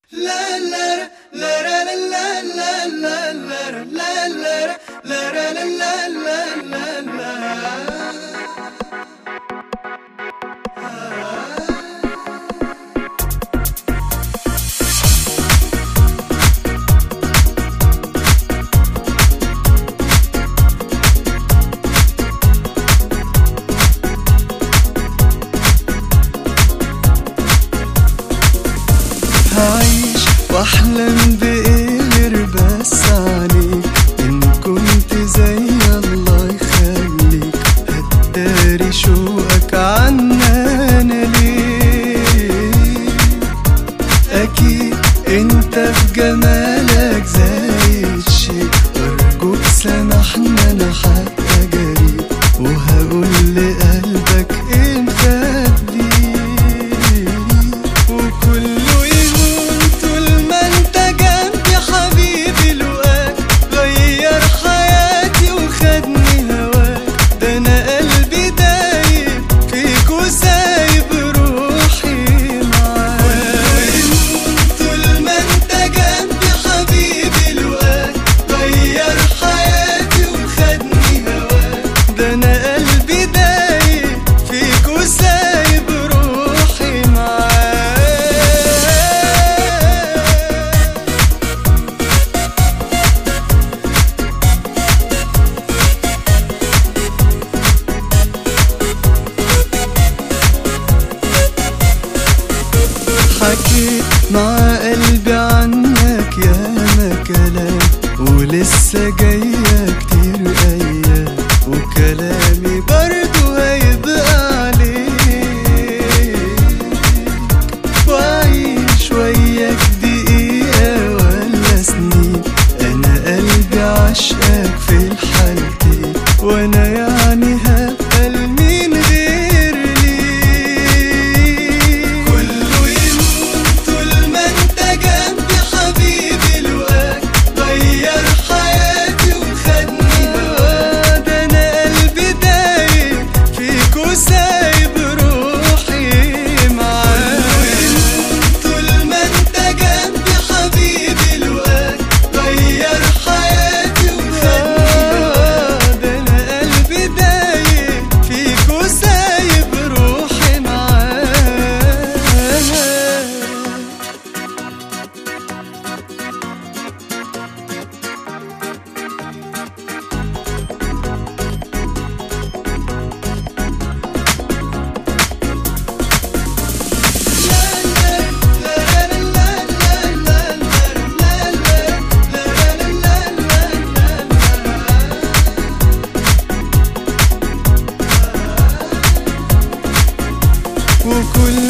هعيش واحلم بايه بس عليك ان كنت زي الله يخليك هتداري شوقك عنا انا ليه اكيد انت في جمالك زايد شيء ارجوك سامحنا انا حتى جريء وهقول لقلبك انت ليه وكله يهون طول ما انت جنبي حبيبي لقاك غير حياتي وخدني هواك ده انا قلبي دايب فيك وسايب روحي معاك طول ما انت جنبي حبيبي لقاك غير حياتي وخدني هواك ده انا قلبي دايب فيك وسايب روحي معاك حكيت مع قلبي عنك ياما كلام ولسه جاية كتير أيام وكلامي برضو هيبقى عليك وأعيش وياك دقيقة ولا سنين أنا قلبي عشقك في الحالتين وأنا يعني هبقى لمين غير ليك كله يهون طول ما انت جنبي حبيبي لقاك غير حياتي وخدني هواك ده انا قلبي دايب فيك وسايب روحي معاك طول ما انت جنبي حبيبي لقاك غير حياتي وخدني هواك ده انا قلبي دايب فيك وسايب روحي معاك وكل